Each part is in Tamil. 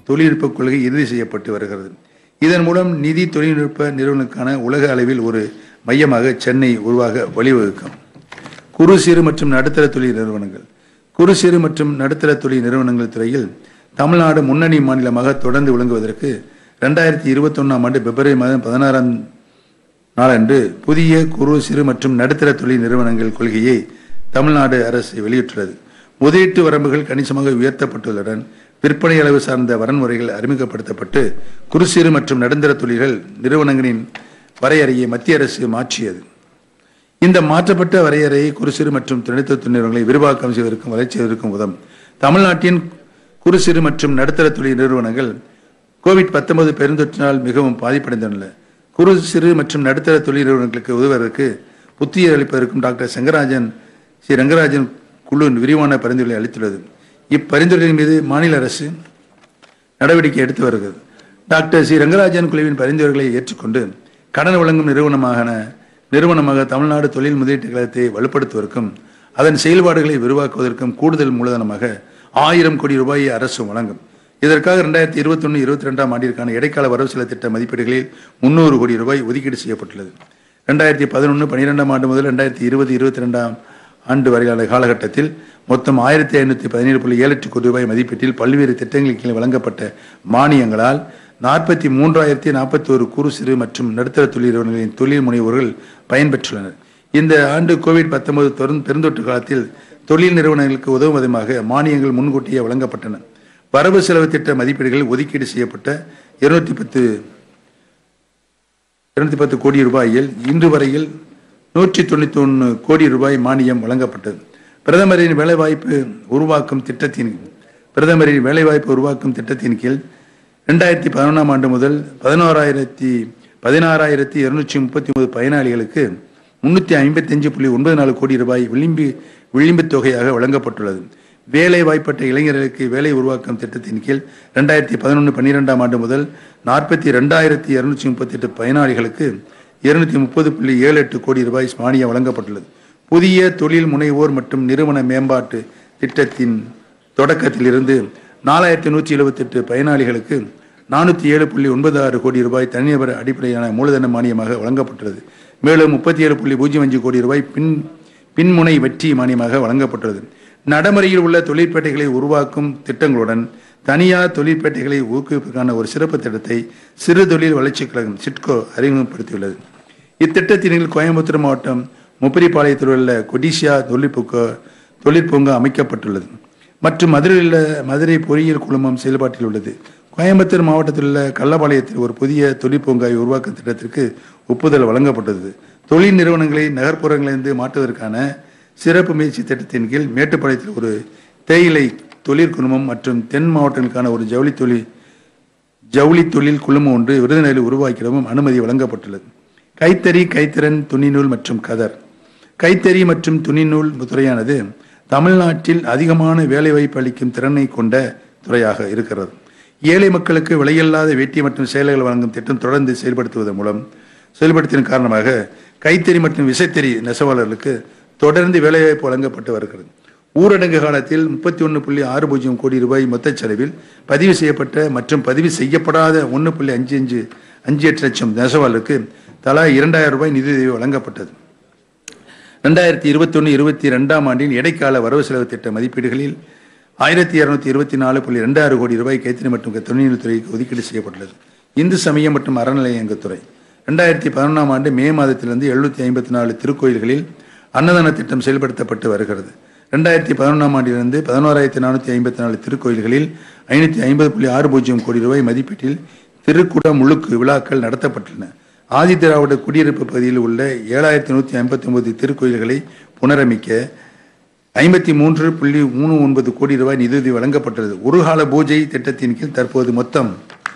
தொழில்நுட்ப கொள்கை இறுதி செய்யப்பட்டு வருகிறது இதன் மூலம் நிதி தொழில்நுட்ப நிறுவனங்களுக்கான உலக அளவில் ஒரு மையமாக சென்னை உருவாக வழிவகுக்கும் குறு சிறு மற்றும் நடுத்தர தொழில் நிறுவனங்கள் குறு சிறு மற்றும் நடுத்தர தொழில் நிறுவனங்கள் துறையில் தமிழ்நாடு முன்னணி மாநிலமாக தொடர்ந்து விளங்குவதற்கு ரெண்டாயிரத்தி இருபத்தொன்னாம் ஆண்டு பிப்ரவரி மாதம் பதினாறாம் நாளன்று புதிய குறு சிறு மற்றும் நடுத்தர தொழில் நிறுவனங்கள் கொள்கையை தமிழ்நாடு அரசு வெளியிட்டுள்ளது முதலீட்டு வரம்புகள் கணிசமாக உயர்த்தப்பட்டுள்ளதுடன் விற்பனை அளவு சார்ந்த வரன்முறைகள் அறிமுகப்படுத்தப்பட்டு குறு சிறு மற்றும் நடுத்தர தொழில்கள் நிறுவனங்களின் வரையறையை மத்திய அரசு மாற்றியது இந்த மாற்றப்பட்ட வரையறையை குறு சிறு மற்றும் நடுத்தர தொழில் நிறுவனங்களை விரிவாக்கம் செய்வதற்கும் வளர்ச்சி செய்வதற்கும் உதவும் தமிழ்நாட்டின் குறு சிறு மற்றும் நடுத்தர தொழில் நிறுவனங்கள் கோவிட் 19 பெருந்தொற்றினால் மிகவும் பாதிப்படைந்துள்ளன குறு சிறு மற்றும் நடுத்தர தொழில் நிறுவனங்களுக்கு உதவுவதற்கு புத்துயிர் அளிப்பதற்கும் டாக்டர் செங்கராஜன் ஸ்ரீ ரங்கராஜன் குழு விரிவான பரிந்துரை அளித்துள்ளது இப்பரிந்துரைகளின் மீது மாநில அரசு நடவடிக்கை எடுத்து வருகிறது டாக்டர் சி ரங்கராஜன் குழுவின் பரிந்துரைகளை ஏற்றுக்கொண்டு கடன் வழங்கும் நிறுவனமாக நிறுவனமாக தமிழ்நாடு தொழில் முதலீட்டு கழகத்தை வலுப்படுத்துவதற்கும் அதன் செயல்பாடுகளை விரிவாக்குவதற்கும் கூடுதல் மூலதனமாக ஆயிரம் கோடி ரூபாயை அரசு வழங்கும் இதற்காக ரெண்டாயிரத்தி இருபத்தி ஒன்று இருபத்தி ரெண்டாம் ஆண்டிற்கான இடைக்கால வரவு செலவு திட்ட மதிப்பீடுகளில் முன்னூறு கோடி ரூபாய் ஒதுக்கீடு செய்யப்பட்டுள்ளது ரெண்டாயிரத்தி பதினொன்று பன்னிரெண்டாம் ஆண்டு முதல் ரெண்டாயிரத்தி இருபது இருபத்தி ரெண்டாம் ஆண்டு வரையிலான காலகட்டத்தில் மொத்தம் ஆயிரத்தி ஐநூற்றி பதினேழு புள்ளி ஏழு எட்டு கோடி ரூபாய் மதிப்பீட்டில் பல்வேறு திட்டங்களின் கீழ் வழங்கப்பட்ட மானியங்களால் நாற்பத்தி மூன்றாயிரத்தி நாற்பத்தி ஒரு குறு சிறு மற்றும் நடுத்தர தொழில் நிறுவனங்களின் தொழில் முனைவோர்கள் பயன்பெற்றுள்ளனர் இந்த ஆண்டு கோவிட் பத்தொன்பது பெருந்தொற்று காலத்தில் தொழில் நிறுவனங்களுக்கு உதவும் விதமாக மானியங்கள் முன்கூட்டியே வழங்கப்பட்டன வரவு செலவு திட்ட மதிப்பீடுகள் ஒதுக்கீடு செய்யப்பட்ட இருநூத்தி பத்து இருநூத்தி பத்து கோடி ரூபாயில் இன்று வரையில் நூற்றி தொண்ணூத்தி ஒன்று கோடி ரூபாய் மானியம் வழங்கப்பட்டது பிரதமரின் வேலைவாய்ப்பு உருவாக்கும் திட்டத்தின் பிரதமரின் வேலைவாய்ப்பு உருவாக்கும் திட்டத்தின் கீழ் ரெண்டாயிரத்தி பதினொன்றாம் ஆண்டு முதல் பதினோராயிரத்தி பதினாறாயிரத்தி இருநூற்றி முப்பத்தி ஒன்பது பயனாளிகளுக்கு முன்னூற்றி ஐம்பத்தஞ்சு புள்ளி ஒன்பது நாலு கோடி ரூபாய் விளிம்பு விளிம்புத் தொகையாக வழங்கப்பட்டுள்ளது வேலை வாய்ப்பற்ற இளைஞர்களுக்கு வேலை உருவாக்கும் திட்டத்தின் கீழ் ரெண்டாயிரத்தி பதினொன்று பன்னிரெண்டாம் ஆண்டு முதல் நாற்பத்தி ரெண்டாயிரத்தி இருநூற்றி முப்பத்தி எட்டு பயனாளிகளுக்கு இருநூத்தி முப்பது புள்ளி ஏழு எட்டு கோடி ரூபாய் மானியம் வழங்கப்பட்டுள்ளது புதிய தொழில் முனைவோர் மற்றும் நிறுவன மேம்பாட்டு திட்டத்தின் தொடக்கத்திலிருந்து நாலாயிரத்தி நூற்றி எழுபத்தெட்டு பயனாளிகளுக்கு நானூற்றி ஏழு புள்ளி ஒன்பது ஆறு கோடி ரூபாய் தனிநபர் அடிப்படையிலான மூலதன மானியமாக வழங்கப்பட்டுள்ளது மேலும் முப்பத்தி ஏழு புள்ளி பூஜ்ஜியம் அஞ்சு கோடி ரூபாய் பின் பின்முனை வெற்றி மானியமாக வழங்கப்பட்டுள்ளது நடைமுறையில் உள்ள தொழிற்பேட்டைகளை உருவாக்கும் திட்டங்களுடன் தனியார் தொழிற்பேட்டைகளை ஊக்குவிப்பதற்கான ஒரு சிறப்பு திட்டத்தை சிறு தொழில் வளர்ச்சிக் கழகம் சிட்கோ அறிமுகப்படுத்தியுள்ளது இத்திட்டத்தின் கீழ் கோயம்புத்தூர் மாவட்டம் முப்பரிப்பாளையத்தில் உள்ள கொடிசியா தொழிற்பூக்க தொழிற்பூங்கா அமைக்கப்பட்டுள்ளது மற்றும் மதுரையில் உள்ள மதுரை பொறியியல் குழுமம் செயல்பாட்டில் உள்ளது கோயம்புத்தூர் மாவட்டத்தில் உள்ள கள்ளபாளையத்தில் ஒரு புதிய தொழிற்பூங்காவை உருவாக்கும் திட்டத்திற்கு ஒப்புதல் வழங்கப்பட்டது தொழில் நிறுவனங்களை நகர்ப்புறங்களிலிருந்து மாற்றுவதற்கான சிறப்பு முயற்சி திட்டத்தின் கீழ் மேட்டுப்பாளையத்தில் ஒரு தேயிலை தொழிற் குழுமம் மற்றும் தென் மாவட்டங்களுக்கான ஒரு ஜவுளி தொழில் ஜவுளி தொழில் குழுமம் ஒன்று விருதுநகரில் உருவாக்கிடவும் அனுமதி வழங்கப்பட்டுள்ளது கைத்தறி கைத்திறன் துணிநூல் மற்றும் கதர் கைத்தறி மற்றும் துணிநூல் துறையானது தமிழ்நாட்டில் அதிகமான வேலைவாய்ப்பு அளிக்கும் திறனை கொண்ட துறையாக இருக்கிறது ஏழை மக்களுக்கு விலையில்லாத வேட்டி மற்றும் சேலைகள் வழங்கும் திட்டம் தொடர்ந்து செயல்படுத்துவதன் மூலம் செயல்படுத்தின காரணமாக கைத்தறி மற்றும் விசைத்தறி நெசவாளர்களுக்கு தொடர்ந்து வேலைவாய்ப்பு வழங்கப்பட்டு வருகிறது ஊரடங்கு காலத்தில் முப்பத்தி ஒன்று புள்ளி ஆறு பூஜ்ஜியம் கோடி ரூபாய் மொத்த செலவில் பதிவு செய்யப்பட்ட மற்றும் பதிவு செய்யப்படாத ஒன்று புள்ளி அஞ்சு அஞ்சு அஞ்சு எட்டு லட்சம் நெசவாளருக்கு தலா இரண்டாயிரம் ரூபாய் நிதியுதவி வழங்கப்பட்டது ரெண்டாயிரத்தி இருபத்தொன்று இருபத்தி ரெண்டாம் ஆண்டின் இடைக்கால வரவு செலவு திட்ட மதிப்பீடுகளில் ஆயிரத்தி இருநூத்தி இருபத்தி நாலு புள்ளி ரெண்டு ஆறு கோடி ரூபாய் கைத்தறி மற்றும் தொழில்நுட்ப துறைக்கு ஒதுக்கீடு செய்யப்பட்டுள்ளது இந்து சமயம் மற்றும் அறநிலையங்கத்துறை ரெண்டாயிரத்தி பதினொன்றாம் ஆண்டு மே மாதத்திலிருந்து எழுநூத்தி ஐம்பத்தி நாலு திருக்கோயில்களில் அன்னதான திட்டம் செயல்படுத்தப்பட்டு வருகிறது ரெண்டாயிரத்தி பதினொன்றாம் ஆண்டிலிருந்து பதினோராயிரத்தி நானூற்றி ஐம்பத்தி நாலு திருக்கோயில்களில் ஐநூற்றி ஐம்பது புள்ளி ஆறு பூஜ்ஜியம் கோடி ரூபாய் மதிப்பீட்டில் திருக்குட முழுக்கு விழாக்கள் நடத்தப்பட்டுள்ளன ஆதி திராவிட குடியிருப்பு பகுதியில் உள்ள ஏழாயிரத்தி நூற்றி ஐம்பத்தி ஒன்பது திருக்கோயில்களை புனரமைக்க ஐம்பத்தி மூன்று புள்ளி மூணு ஒன்பது கோடி ரூபாய் நிதியுதவி வழங்கப்பட்டுள்ளது ஒரு கால பூஜை திட்டத்தின் கீழ் தற்போது மொத்தம்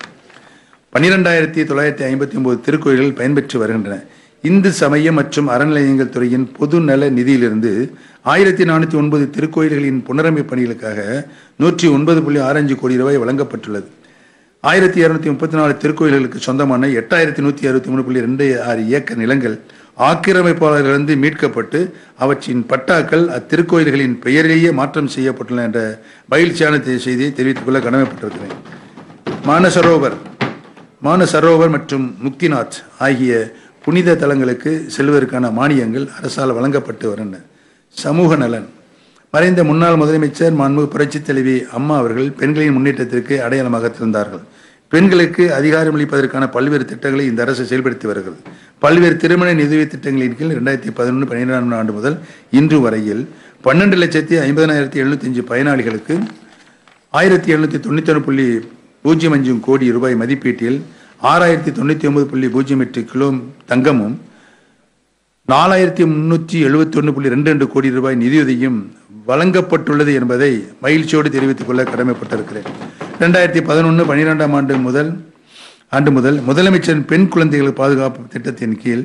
பன்னிரெண்டாயிரத்தி தொள்ளாயிரத்தி ஐம்பத்தி ஒன்பது திருக்கோயில்கள் பயன்பெற்று வருகின்றன இந்து சமய மற்றும் அறநிலையங்கள் துறையின் பொது நல நிதியிலிருந்து ஆயிரத்தி நானூற்றி ஒன்பது திருக்கோயில்களின் புனரமைப்பு பணிகளுக்காக நூற்றி ஒன்பது புள்ளி ஆரஞ்சு கோடி ரூபாய் வழங்கப்பட்டுள்ளது ஆயிரத்தி இருநூத்தி முப்பத்தி நாலு திருக்கோயில்களுக்கு சொந்தமான எட்டாயிரத்தி நூற்றி அறுபத்தி மூணு புள்ளி ரெண்டு ஆறு ஏக்கர் நிலங்கள் ஆக்கிரமிப்பாளர்களிருந்து மீட்கப்பட்டு அவற்றின் பட்டாக்கள் அத்திருக்கோயில்களின் பெயரிலேயே மாற்றம் செய்யப்பட்டுள்ளன என்ற மகிழ்ச்சியான தெ- செய்தியை தெரிவித்துக் கொள்ள கடமைப்பட்டிருக்கிறேன் மானசரோவர் மானசரோவர் மற்றும் முக்திநாத் ஆகிய புனித தலங்களுக்கு செல்வதற்கான மானியங்கள் அரசால் வழங்கப்பட்டு வருகின்றன சமூக நலன் மறைந்த முன்னாள் முதலமைச்சர் மாண்புமிகு புரட்சித் தலைவி அம்மா அவர்கள் பெண்களின் முன்னேற்றத்திற்கு அடையாளமாக திறந்தார்கள் பெண்களுக்கு அதிகாரமளிப்பதற்கான பல்வேறு திட்டங்களை இந்த அரசு செயல்படுத்தி வருகிறது பல்வேறு திருமண நிதியுதவி திட்டங்களின் கீழ் இரண்டாயிரத்தி பதினொன்று பன்னிரெண்டாம் ஆண்டு முதல் இன்று வரையில் பன்னெண்டு லட்சத்தி ஐம்பதனாயிரத்தி எழுநூத்தி அஞ்சு பயனாளிகளுக்கு ஆயிரத்தி எழுநூத்தி தொண்ணூத்தி ஒன்று புள்ளி பூஜ்ஜியம் அஞ்சு கோடி ரூபாய் மதிப்பீட்டில் ஆறாயிரத்தி தொண்ணூத்தி ஒன்பது புள்ளி பூஜ்ஜியம் எட்டு கிலோ தங்கமும் நாலாயிரத்தி முன்னூற்றி எழுபத்தி ஒன்று புள்ளி ரெண்டு ரெண்டு கோடி ரூபாய் நிதியுதவியும் வழங்கப்பட்டுள்ளது என்பதை மகிழ்ச்சியோடு தெரிவித்துக் கொள்ள கடமைப்பட்டிருக்கிறேன் ரெண்டாயிரத்தி பதினொன்று பன்னிரெண்டாம் ஆண்டு முதல் ஆண்டு முதல் முதலமைச்சரின் பெண் குழந்தைகள் பாதுகாப்பு திட்டத்தின் கீழ்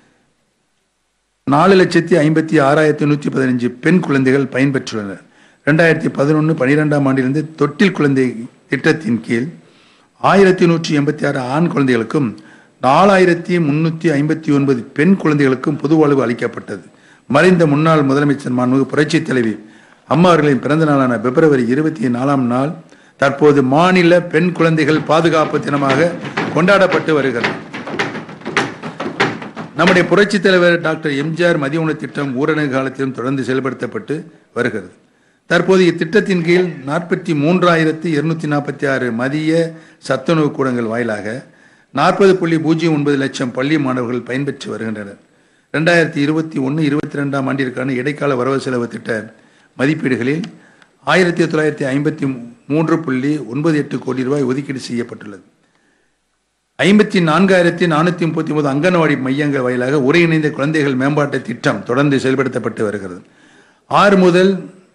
நாலு லட்சத்தி ஐம்பத்தி ஆறாயிரத்தி நூற்றி பதினஞ்சு பெண் குழந்தைகள் பயன்பெற்றுள்ளனர் ரெண்டாயிரத்தி பதினொன்று பன்னிரெண்டாம் ஆண்டிலிருந்து தொட்டில் குழந்தை திட்டத்தின் கீழ் ஆயிரத்தி நூற்றி எண்பத்தி ஆறு ஆண் குழந்தைகளுக்கும் நாலாயிரத்தி முன்னூற்றி ஐம்பத்தி ஒன்பது பெண் குழந்தைகளுக்கும் பொது வாழ்வு அளிக்கப்பட்டது மறைந்த முன்னாள் முதலமைச்சர் மாண்புமிகு புரட்சித் தலைவி அம்மா அவர்களின் பிறந்த நாளான பிப்ரவரி இருபத்தி நாலாம் நாள் தற்போது மாநில பெண் குழந்தைகள் பாதுகாப்பு தினமாக கொண்டாடப்பட்டு வருகிறது நம்முடைய புரட்சித் தலைவர் டாக்டர் எம்ஜிஆர் மதிய உணவு திட்டம் ஊரடங்கு காலத்திலும் தொடர்ந்து செயல்படுத்தப்பட்டு வருகிறது தற்போது இத்திட்டத்தின் கீழ் நாற்பத்தி மூன்றாயிரத்தி இருநூத்தி நாற்பத்தி ஆறு மதிய சத்துணவு கூடங்கள் வாயிலாக நாற்பது புள்ளி பூஜ்ஜியம் ஒன்பது லட்சம் பள்ளி மாணவர்கள் பயன்பெற்று வருகின்றனர் ரெண்டாயிரத்தி இருபத்தி ஒன்று இருபத்தி ரெண்டாம் ஆண்டிற்கான இடைக்கால வரவு செலவு திட்ட மதிப்பீடுகளில் ஆயிரத்தி தொள்ளாயிரத்தி ஐம்பத்தி மூன்று புள்ளி ஒன்பது எட்டு கோடி ரூபாய் ஒதுக்கீடு செய்யப்பட்டுள்ளது ஐம்பத்தி நான்காயிரத்தி நானூற்றி முப்பத்தி ஒன்பது அங்கன்வாடி மையங்கள் வாயிலாக ஒருங்கிணைந்த குழந்தைகள் மேம்பாட்டு திட்டம் தொடர்ந்து செயல்படுத்தப்பட்டு வருகிறது ஆறு முதல்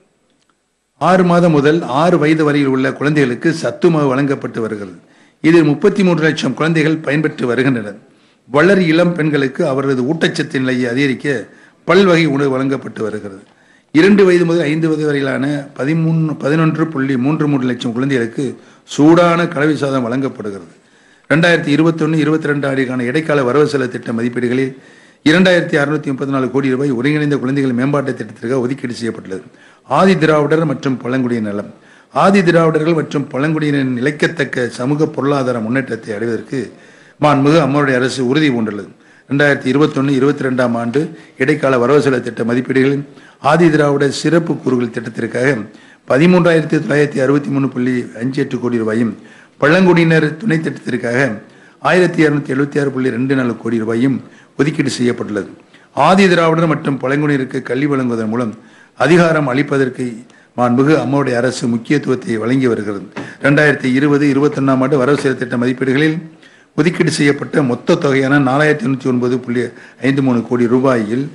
ஆறு மாதம் முதல் ஆறு வயது வரையில் உள்ள குழந்தைகளுக்கு சத்து மாவு வழங்கப்பட்டு வருகிறது இதில் முப்பத்தி மூன்று லட்சம் குழந்தைகள் பயன்பெற்று வருகின்றனர் வளர் இளம் பெண்களுக்கு அவர்களது ஊட்டச்சத்து நிலையை அதிகரிக்க பல்வகை உணவு வழங்கப்பட்டு வருகிறது இரண்டு வயது முதல் ஐந்து வயது வரையிலான பதிமூணு பதினொன்று புள்ளி மூன்று மூன்று லட்சம் குழந்தைகளுக்கு சூடான கலவை சாதம் வழங்கப்படுகிறது ரெண்டாயிரத்தி இருபத்தொன்று இருபத்தி ரெண்டு ஆண்டுக்கான இடைக்கால வரவு செலவு திட்ட மதிப்பீடுகளில் இரண்டாயிரத்தி அறுநூத்தி முப்பத்தி நாலு கோடி ரூபாய் ஒருங்கிணைந்த குழந்தைகள் மேம்பாட்டு திட்டத்திற்காக ஒதுக்கீடு செய்யப்பட்டுள்ளது ஆதி திராவிடர் மற்றும் பழங்குடியின நலம் ஆதி திராவிடர்கள் மற்றும் பழங்குடியினரின் நிலைக்கத்தக்க சமூக பொருளாதார முன்னேற்றத்தை அடைவதற்கு மாண்புமிகு அம்மாவுடைய அரசு உறுதி பூண்டுள்ளது ரெண்டாயிரத்தி இருபத்தொன்று இருபத்தி ரெண்டாம் ஆண்டு இடைக்கால வரவு செலவு திட்ட மதிப்பீடுகளில் ஆதி திராவிட சிறப்பு கூறுகள் திட்டத்திற்காக பதிமூன்றாயிரத்தி தொள்ளாயிரத்தி அறுபத்தி மூணு புள்ளி அஞ்சு எட்டு கோடி ரூபாயும் பழங்குடியினர் துணை திட்டத்திற்காக ஆயிரத்தி இருநூத்தி எழுபத்தி ஆறு புள்ளி ரெண்டு நாலு கோடி ரூபாயும் ஒதுக்கீடு செய்யப்பட்டுள்ளது ஆதி திராவிடர் மற்றும் பழங்குடியினருக்கு கல்வி வழங்குவதன் மூலம் அதிகாரம் அளிப்பதற்கு மாண்புகு அம்மாவுடைய அரசு முக்கியத்துவத்தை வழங்கி வருகிறது ரெண்டாயிரத்தி இருபது இருபத்தொன்னாம் ஆண்டு வரவு செலவு திட்ட மதிப்பீடுகளில் ஒதுக்கீடு செய்யப்பட்ட மொத்த தொகையான நாலாயிரத்தி தொண்ணூற்றி ஒன்பது புள்ளி ஐந்து மூணு கோடி ரூபாயில்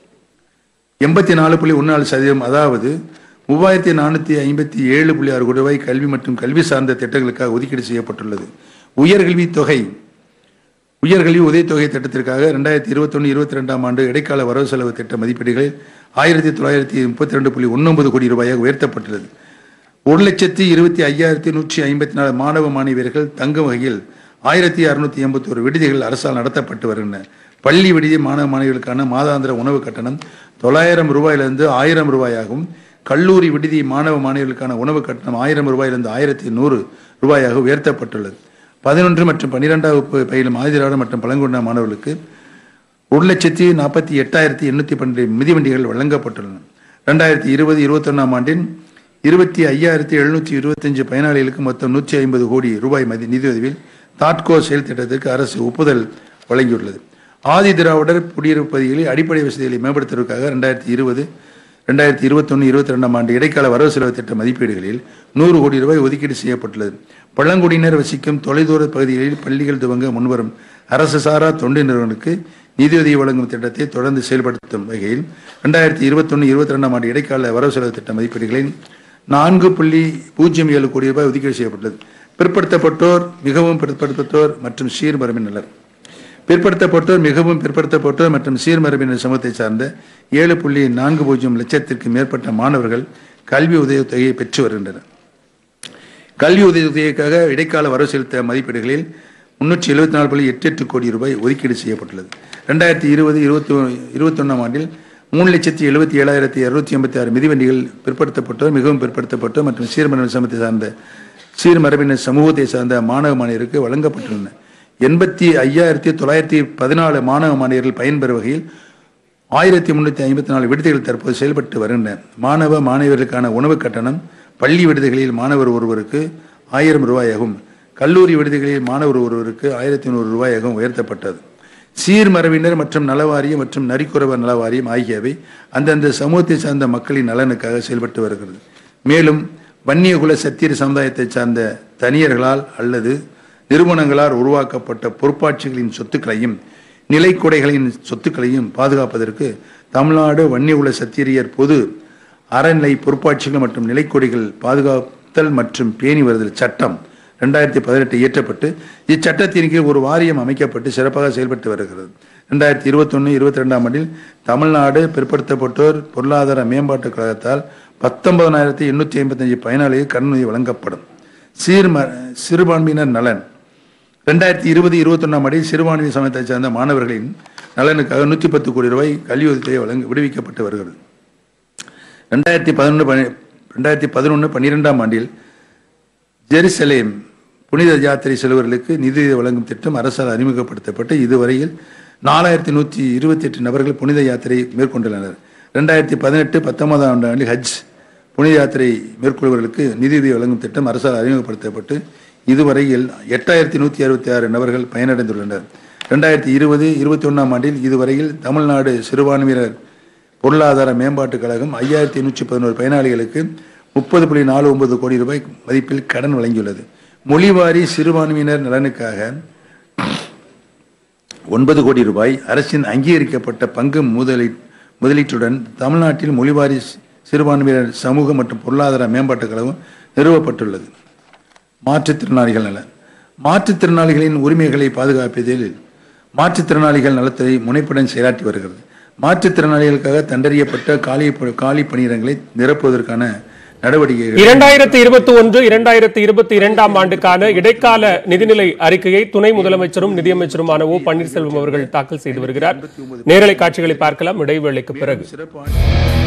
எண்பத்தி நாலு புள்ளி ஒன்று நாலு சதவீதம் அதாவது மூவாயிரத்தி நானூற்றி ஐம்பத்தி ஏழு புள்ளி ஆறு கோடி ரூபாய் கல்வி மற்றும் கல்வி சார்ந்த திட்டங்களுக்காக ஒதுக்கீடு செய்யப்பட்டுள்ளது உயர்கல்வி தொகை உயர்கல்வி உதவித்தொகை திட்டத்திற்காக ரெண்டாயிரத்தி இருபத்தொன்று இருபத்தி ரெண்டாம் ஆண்டு இடைக்கால வரவு செலவு திட்ட மதிப்பீடுகளில் ஆயிரத்தி தொள்ளாயிரத்தி முப்பத்தி ரெண்டு புள்ளி ஒன்பது கோடி ரூபாயாக உயர்த்தப்பட்டுள்ளது ஒரு லட்சத்தி இருபத்தி ஐயாயிரத்தி நூற்றி ஐம்பத்தி நாலு மாணவ மாணவியர்கள் தங்கும் வகையில் ஆயிரத்தி அறுநூத்தி எண்பத்தி ஒரு விடுதிகள் அரசால் நடத்தப்பட்டு வருகின்றன பள்ளி விடுதி மாணவ மாணவிகளுக்கான மாதாந்திர உணவு கட்டணம் தொள்ளாயிரம் ரூபாயிலிருந்து ஆயிரம் ரூபாயாகவும் கல்லூரி விடுதி மாணவ மாணவிகளுக்கான உணவு கட்டணம் ஆயிரம் ரூபாயிலிருந்து ஆயிரத்தி நூறு ரூபாயாக உயர்த்தப்பட்டுள்ளது பதினொன்று மற்றும் பன்னிரெண்டாம் வகுப்பு பயிலும் ஆதிராட மற்றும் பழங்குடியின மாணவர்களுக்கு ஒரு லட்சத்தி நாற்பத்தி எட்டாயிரத்தி எண்ணூற்றி பன்னெண்டு மிதிவண்டிகள் வழங்கப்பட்டுள்ளன ரெண்டாயிரத்தி இருபது இருபத்தொன்னாம் ஆண்டின் இருபத்தி ஐயாயிரத்தி எழுநூற்றி இருபத்தஞ்சு பயனாளிகளுக்கு மொத்தம் நூற்றி ஐம்பது கோடி ரூபாய் மதி நிதியுதவியில் தாட்கோ செயல் திட்டத்திற்கு அரசு ஒப்புதல் வழங்கியுள்ளது ஆதி திராவிடர் குடியிருப்பு பகுதிகளில் அடிப்படை வசதிகளை மேம்படுத்துவதற்காக ரெண்டாயிரத்தி இருபது ரெண்டாயிரத்தி இருபத்தொன்று இருபத்தி ரெண்டாம் ஆண்டு இடைக்கால வரவு செலவு திட்ட மதிப்பீடுகளில் நூறு கோடி ரூபாய் ஒதுக்கீடு செய்யப்பட்டுள்ளது பழங்குடியினர் வசிக்கும் தொலைதூர பகுதிகளில் பள்ளிகள் துவங்க முன்வரும் அரசு சாரா தொண்டு நிறுவனங்களுக்கு நிதியுதவி வழங்கும் திட்டத்தை தொடர்ந்து செயல்படுத்தும் வகையில் ரெண்டாயிரத்தி இருபத்தொன்று இருபத்தி ரெண்டாம் ஆண்டு இடைக்கால வரவு செலவு திட்ட மதிப்பீடுகளில் நான்கு புள்ளி பூஜ்ஜியம் ஏழு கோடி ரூபாய் ஒதுக்கீடு செய்யப்பட்டுள்ளது பிற்படுத்தப்பட்டோர் மிகவும் பிற்படுத்தப்பட்டோர் மற்றும் சீர்மரபினர் பிற்படுத்தப்பட்டோர் மிகவும் பிற்படுத்தப்பட்டோர் மற்றும் சீர்மரபினர் சமூகத்தை சார்ந்த ஏழு புள்ளி நான்கு பூஜ்ஜியம் லட்சத்திற்கு மேற்பட்ட மாணவர்கள் கல்வி உதவித்தொகையை பெற்று வருகின்றனர் கல்வி உதவித்தொகைக்காக இடைக்கால வரவு செலுத்த மதிப்பீடுகளில் முன்னூற்றி எழுபத்தி நாலு புள்ளி எட்டு எட்டு கோடி ரூபாய் ஒதுக்கீடு செய்யப்பட்டுள்ளது ரெண்டாயிரத்தி இருபது இருபத்தி இருபத்தொன்னாம் ஆண்டில் மூணு லட்சத்தி எழுபத்தி ஏழாயிரத்தி இரநூத்தி எண்பத்தி ஆறு மிதிவண்டிகள் பிற்படுத்தப்பட்டோர் மிகவும் பிற்படுத்தப்பட்டோர் மற்றும் சீர்மரபினர் சமூகத்தை சார்ந்த சீர்மரபினர் சமூகத்தை சார்ந்த மாணவ மாணவருக்கு வழங்கப்பட்டுள்ளன எண்பத்தி ஐயாயிரத்தி தொள்ளாயிரத்தி பதினாலு மாணவ மாணவர்கள் பயன்பெறும் வகையில் ஆயிரத்தி முன்னூற்றி ஐம்பத்தி நாலு விடுதிகள் தற்போது செயல்பட்டு வருகின்றன மாணவ மாணவர்களுக்கான உணவு கட்டணம் பள்ளி விடுதிகளில் மாணவர் ஒருவருக்கு ஆயிரம் ரூபாயாகும் கல்லூரி விடுதிகளில் மாணவர் ஒருவருக்கு ஆயிரத்தி நூறு ரூபாயாகவும் உயர்த்தப்பட்டது சீர்மரபினர் மற்றும் நலவாரியம் மற்றும் நரிக்குறவர் நலவாரியம் ஆகியவை அந்தந்த சமூகத்தை சார்ந்த மக்களின் நலனுக்காக செயல்பட்டு வருகிறது மேலும் வன்னியகுல சத்தியர் சமுதாயத்தை சார்ந்த தனியர்களால் அல்லது நிறுவனங்களால் உருவாக்கப்பட்ட பொறுப்பாட்சிகளின் சொத்துக்களையும் நிலைக்குடைகளின் சொத்துக்களையும் பாதுகாப்பதற்கு தமிழ்நாடு வன்னியகுல சத்திரியர் பொது அறநிலை பொறுப்பாட்சிகள் மற்றும் நிலைக்கொடிகள் பாதுகாத்தல் மற்றும் பேணி வருதல் சட்டம் ரெண்டாயிரத்தி பதினெட்டு இயற்றப்பட்டு இச்சட்டத்தின் கீழ் ஒரு வாரியம் அமைக்கப்பட்டு சிறப்பாக செயல்பட்டு வருகிறது ரெண்டாயிரத்தி இருபத்தொன்று இருபத்தி ரெண்டாம் ஆண்டில் தமிழ்நாடு பிற்படுத்தப்பட்டோர் பொருளாதார மேம்பாட்டுக் கழகத்தால் பத்தொன்பதனாயிரத்தி எண்ணூற்றி ஐம்பத்தஞ்சு பயனாளிகள் கடனுதவி வழங்கப்படும் சீர்ம சிறுபான்மையினர் நலன் ரெண்டாயிரத்தி இருபது இருபத்தொன்னாம் ஆண்டில் சிறுபான்மை சமயத்தைச் சேர்ந்த மாணவர்களின் நலனுக்காக நூற்றி பத்து கோடி ரூபாய் கல்வி உதவித்தொகை வழங்க விடுவிக்கப்பட்டு வருகிறது ரெண்டாயிரத்தி பதினொன்று ரெண்டாயிரத்தி பதினொன்று பன்னிரெண்டாம் ஆண்டில் ஜெருசலேம் புனித யாத்திரை செல்வர்களுக்கு நிதி வழங்கும் திட்டம் அரசால் அறிமுகப்படுத்தப்பட்டு இதுவரையில் நாலாயிரத்தி நூற்றி இருபத்தி எட்டு நபர்கள் புனித யாத்திரை மேற்கொண்டுள்ளனர் ரெண்டாயிரத்தி பதினெட்டு பத்தொன்பதாம் ஆண்டில் ஹஜ் புனித யாத்திரை மேற்கொள்வர்களுக்கு நிதியுதவி வழங்கும் திட்டம் அரசால் அறிமுகப்படுத்தப்பட்டு இதுவரையில் எட்டாயிரத்தி நூற்றி அறுபத்தி ஆறு நபர்கள் பயனடைந்துள்ளனர் ரெண்டாயிரத்தி இருபது இருபத்தி ஒன்றாம் ஆண்டில் இதுவரையில் தமிழ்நாடு சிறுபான்மையினர் பொருளாதார மேம்பாட்டுக் கழகம் ஐயாயிரத்தி நூற்றி பதினோரு பயனாளிகளுக்கு முப்பது புள்ளி நாலு ஒன்பது கோடி ரூபாய் மதிப்பில் கடன் வழங்கியுள்ளது மொழிவாரி சிறுபான்மையினர் நலனுக்காக ஒன்பது கோடி ரூபாய் அரசின் அங்கீகரிக்கப்பட்ட பங்கு முதலீ முதலீட்டுடன் தமிழ்நாட்டில் மொழிவாரி சிறுபான்மையினர் சமூக மற்றும் பொருளாதார மேம்பாட்டுக் கழகம் நிறுவப்பட்டுள்ளது மாற்றுத்திறனாளிகள் நலன் மாற்றுத்திறனாளிகளின் உரிமைகளை பாதுகாப்பதில் மாற்றுத்திறனாளிகள் நலத்துறை முனைப்புடன் செயலாற்றி வருகிறது மாற்றுத்திறனாளிகளுக்காக தண்டறியப்பட்ட காலி காலி பணியிடங்களை நிரப்புவதற்கான நடவடிக்கைகள் இரண்டாயிரத்தி இருபத்தி ஒன்று இரண்டாயிரத்தி இருபத்தி இரண்டாம் ஆண்டுக்கான இடைக்கால நிதிநிலை அறிக்கையை துணை முதலமைச்சரும் நிதியமைச்சருமான ஓ பன்னீர்செல்வம் அவர்கள் தாக்கல் செய்து வருகிறார் நேரலை காட்சிகளை பார்க்கலாம் இடைவேளைக்கு பிறகு சிறப்பு